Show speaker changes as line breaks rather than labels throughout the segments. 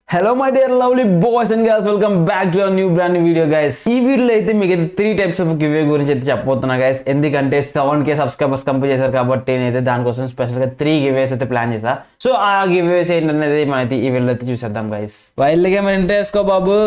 hello my dear lovely boys and girls welcome back to our new brand video guys ఈ వీడియోలో అయితే మీకు అయితే త్రీ టైప్స్ ఆఫ్ గివే గురించి అయితే చెప్పబోతున్నా గైస్ ఎందుకంటే సెవెన్ కే సబ్స్క్రైబర్స్ కంప్లీట్ చేశారు కాబట్టి నేనైతే దానికోసం స్పెషల్ గా త్రీ గివేస్ అయితే ప్లాన్ చేశా సో ఆ గివేస్ ఏంటనేది మనైతే ఈ వీడియోలో అయితే చూసేద్దాం గైస్ వైల్డ్ గేమ్ ఎంటర్ చేసుకో బాబు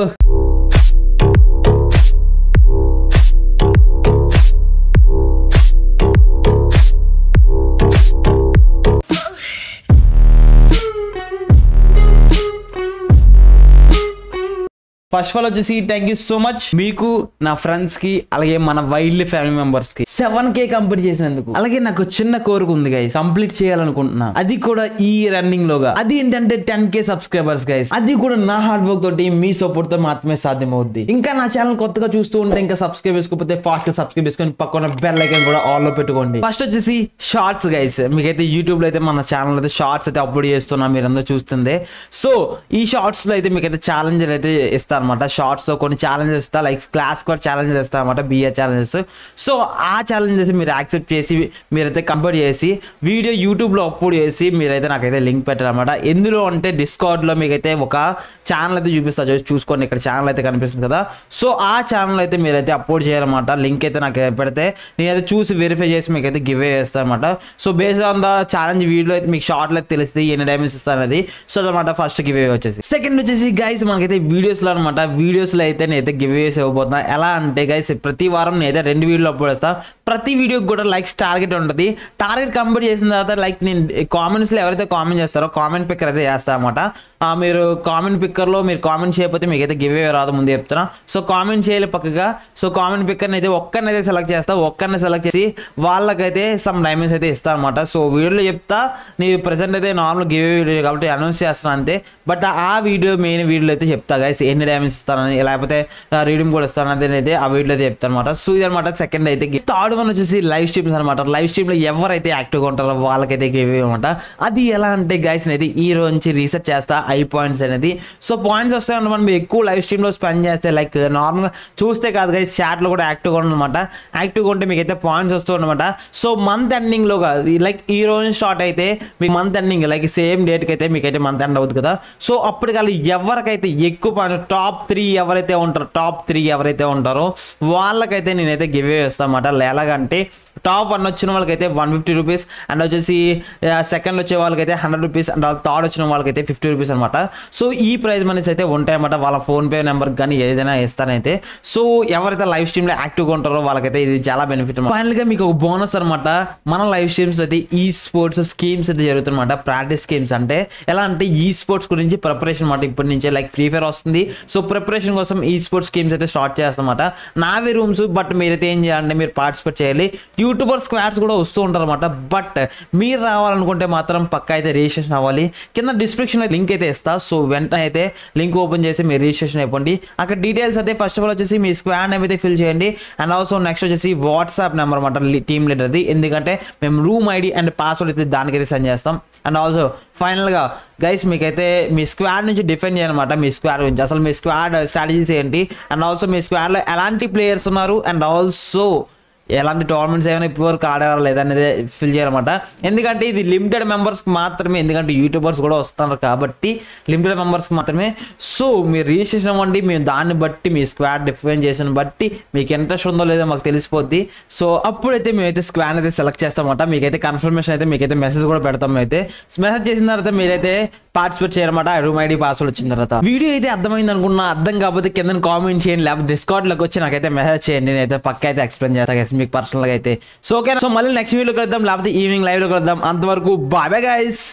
ఫస్ట్ ఆఫ్ ఆల్ వచ్చేసి థ్యాంక్ యూ సో మచ్ మీకు నా ఫ్రెండ్స్ కి అలాగే మన వైల్డ్ ఫ్యామిలీ మెంబర్స్ కి సెవెన్ కే కంప్లీట్ చేసినందుకు అలాగే నాకు చిన్న కోరిక ఉంది గైస్ కంప్లీట్ చేయాలనుకుంటున్నా అది కూడా ఈ రన్నింగ్ లోగా అది ఏంటంటే టెన్ కే సబ్స్క్రైబర్స్ గైస్ అది కూడా నా హార్డ్ వర్క్ తోటి మీ సపోర్ట్ తో మాత్రమే సాధ్యమవుద్ది ఇంకా నా ఛానల్ కొత్తగా చూస్తూ ఉంటే ఇంకా సబ్స్క్రైబ్ చేసుకోకపోతే ఫాస్ట్ గా సబ్స్క్రైబ్ చేసుకొని పక్కన బెల్ ఐకన్ కూడా ఆల్ లో పెట్టుకోండి ఫస్ట్ వచ్చేసి షార్ట్స్ గైస్ మీకైతే యూట్యూబ్ లో అయితే మన ఛానల్ అయితే షార్ట్స్ అయితే అప్లోడ్ చేస్తున్నా మీరందరూ చూస్తుంది సో ఈ షార్ట్స్ లో అయితే మీకైతే ఛాలెంజ్ అయితే ఇస్తా అనమాట షార్ట్స్ తో కొన్ని ఛాలెంజెస్ ఇస్తా లైక్ క్లాస్ కూడా ఛాలెంజ్ ఇస్తా అనమాట బిఏ ఛాలెంజెస్ సో ఆ ఛాలెంజెస్ మీరు యాక్సెప్ట్ చేసి మీరైతే కంప్లీట్ చేసి వీడియో యూట్యూబ్ లో అప్లోడ్ చేసి మీరైతే నాకైతే లింక్ పెట్టారనమాట ఎందులో అంటే డిస్కౌంట్ లో మీకైతే ఒక ఛానల్ అయితే చూపిస్తా చూ- చూసుకోండి ఇక్కడ ఛానల్ అయితే కనిపిస్తుంది కదా సో ఆ ఛానల్ అయితే మీరైతే అప్లోడ్ చేయాలన్నమాట లింక్ అయితే నాకు పెడితే నేనైతే చూసి వెరిఫై చేసి మీకు అయితే గివ్ చేస్తాను అనమాట so based on the challenge video అయితే మీకు షార్ట్ అయితే తెలుస్తుంది ఎన్ని డైమండ్స్ ఇస్తాను అనేది సో అనమాట ఫస్ట్ గివ్ వచ్చేసి సెకండ్ వచ్చేసి గైస్ మనకైతే వీడియోస్ లో అనమాట వీడియోస్ లో అయితే నేనైతే గివ్ ఇవ్వబోతున్నా ఎలా అంటే గైస్ ప్రతి వారం నేనైతే రెండు వీడియోలు అప్లోడ్ చేస్తా ప్రతి వీడియోకి కూడా లైక్స్ టార్గెట్ ఉంటుంది టార్గెట్ కంప్లీట్ చేసిన తర్వాత లైక్ నేను కామెంట్స్ లో ఎవరైతే కామెంట్ చేస్తారో కామెంట్ పిక్కర్ అయితే చేస్తా అనమాట మీరు కామెంట్ పిక్కర్ లో మీరు కామెంట్ చేయకపోతే మీకు అయితే గివ్ రాదు ముందు చెప్తున్నా సో కామెంట్ చేయలే పక్కగా సో కామెంట్ పిక్కర్ అయితే ఒక్కరినైతే సెలెక్ట్ చేస్తా ఒక్కరిని సెలెక్ట్ చేసి వాళ్ళకైతే సమ్ డైమండ్స్ అయితే ఇస్తా అనమాట సో వీడియోలో చెప్తా నీ ప్రెసెంట్ అయితే నార్మల్ గివ్ వీడియో కాబట్టి అనౌన్స్ చేస్తాను అంతే బట్ ఆ వీడియో మెయిన్ వీడియోలో అయితే చెప్తా గైస్ ఎన్ని డైమండ్స్ ఇస్తానని లేకపోతే రీడింగ్ కూడా ఇస్తాను అనేది అయితే ఆ వీడియోలో అయితే చెప్తాను అనమాట సో ఇదనమాట సెకండ్ అయితే థర్డ్ వన్ వచ్చేసి లైవ్ స్ట్రీమ్స్ అనమాట లైవ్ స్ట్రీమ్ లో ఎవరైతే యాక్టివ్గా ఉంటారో వాళ్ళకైతే గివ్ అనమాట అది ఎలా అంటే గైస్ అనేది ఈ రోజు నుంచి రీసెర్చ్ చేస్తా ఐ పాయింట్స్ అనేది సో పాయింట్స్ వస్తాయి మనం ఎక్కువ లైవ్ స్ట్రీమ్ లో స్పెండ్ చేస్తే లైక్ నార్మల్ చూస్తే కాదు గైస్ చాట్ లో కూడా యాక్టివ్గా ఉండనమాట యాక్టివ్గా ఉంటే మీకు అయితే పాయింట్స్ వస్తూ అనమాట సో మంత్ ఎండింగ్ లో కాదు లైక్ ఈ రోజు స్టార్ట్ అయితే మీకు month ending like same date కి అయితే మీకు అయితే మంత్ ఎండ్ అవుతుంది కదా సో అప్పటికల్లా ఎవరికైతే ఎక్కువ పాయింట్స్ టాప్ త్రీ ఎవరైతే ఉంటారో టాప్ త్రీ ఎవరైతే ఉంటారో వాళ్ళకైతే నేనైతే గివ్ ఇస్తాను అనమాట ఎలాగంటే టాప్ వన్ వచ్చిన వాళ్ళకైతే వన్ ఫిఫ్టీ రూపీస్ అండ్ వచ్చేసి సెకండ్ వచ్చే వాళ్ళకైతే హండ్రెడ్ రూపీస్ అండ్ థర్డ్ వచ్చిన వాళ్ళకైతే ఫిఫ్టీ రూపీస్ అనమాట సో ఈ ప్రైజ్ మనీస్ అయితే ఉంటాయన్నమాట వాళ్ళ ఫోన్పే నెంబర్ కానీ ఏదైనా ఇస్తానైతే సో ఎవరైతే లైవ్ స్ట్రీమ్లో యాక్టివ్గా ఉంటారో వాళ్ళకైతే ఇది చాలా బెనిఫిట్ ఫైనల్గా మీకు ఒక బోనస్ అనమాట మన లైవ్ స్ట్రీమ్స్ అయితే ఈ స్పోర్ట్స్ స్కీమ్స్ అయితే జరుగుతుందన్నమాట ప్రాక్టీస్ స్కీమ్స్ అంటే ఎలా అంటే ఈ స్పోర్ట్స్ గురించి ప్రిపరేషన్ అనమాట ఇప్పటి నుంచే లైక్ ఫ్రీ ఫైర్ వస్తుంది సో ప్రిపరేషన్ కోసం ఈ స్పోర్ట్స్ స్కీమ్స్ అయితే స్టార్ట్ చేస్తామన్నమాట నావే రూమ్స్ బట్ మీరైతే ఏం చేయాలంటే మీరు పార్టిసిపేట్ చేయాలి యూట్యూబర్ స్క్వాడ్స్ కూడా వస్తూ ఉంటారు అనమాట బట్ మీరు రావాలనుకుంటే మాత్రం పక్కా అయితే రిజిస్ట్రేషన్ అవ్వాలి కింద డిస్క్రిప్షన్ లింక్ అయితే ఇస్తా సో వెంటనే అయితే లింక్ ఓపెన్ చేసి మీరు రిజిస్ట్రేషన్ అయిపోండి అక్కడ డీటెయిల్స్ అయితే ఫస్ట్ ఆఫ్ ఆల్ వచ్చేసి మీ స్క్వాడ్ అయితే ఫిల్ చేయండి అండ్ ఆల్సో నెక్స్ట్ వచ్చేసి వాట్సాప్ నెంబర్ అనమాట టీమ్ లీడర్ది ఎందుకంటే మేము రూమ్ ఐడి అండ్ పాస్వర్డ్ అయితే దానికైతే సెండ్ చేస్తాం అండ్ ఆల్సో ఫైనల్గా గైస్ మీకైతే మీ స్క్వాడ్ నుంచి డిఫెండ్ చేయాలన్నమాట మీ స్క్వాడ్ గురించి అసలు మీ స్క్వాడ్ స్ట్రాటజీస్ ఏంటి అండ్ ఆల్సో మీ స్క్వాడ్లో ఎలాంటి ప్లేయర్స్ ఉన్నారు అండ్ ఆల్సో ఎలాంటి టోర్నమెంట్స్ ఏమైనా ఇప్పటివరకు ఆడారా లేదా అనేది ఫిల్ చేయాలన్నమాట ఎందుకంటే ఇది లిమిటెడ్ మెంబర్స్కి మాత్రమే ఎందుకంటే యూట్యూబర్స్ కూడా వస్తున్నారు కాబట్టి లిమిటెడ్ మెంబర్స్కి మాత్రమే సో మీరు రిజిస్ట్రేషన్ అవ్వండి మేము దాన్ని బట్టి మీ స్క్వాడ్ డిఫైన్ చేసిన బట్టి మీకు ఇంట్రెస్ట్ ఉందో లేదో మాకు తెలిసిపోద్ది సో అప్పుడైతే మేమైతే స్క్వాడ్ అయితే సెలెక్ట్ చేస్తామన్నమాట మీకైతే కన్ఫర్మేషన్ అయితే మీకైతే మెసేజ్ కూడా పెడతాం అయితే మెసేజ్ చేసిన తర్వాత మీరైతే పార్టిసిపేట్ చేయాలన్నమాట రూమ్ ఐడి పాస్వర్డ్ వచ్చిన తర్వాత వీడియో అయితే అర్థమైంది అనుకున్నా అర్థం కాకపోతే కింద కామెంట్ చేయండి లేకపోతే డిస్కౌంట్ లోకి వచ్చి నాకైతే మెసేజ్ చేయండి నేనైతే పక్క అయితే ఎక్స్ప్లెయిన్ చేస్తాను guys మీకు పర్సనల్ గా అయితే సో ఓకే సో మళ్ళీ నెక్స్ట్ వీడియో కలుద్దాం లేకపోతే ఈవినింగ్ లైవ్ లో కలుద్దాం అంతవరకు బాయ్ బాయ్ గైస్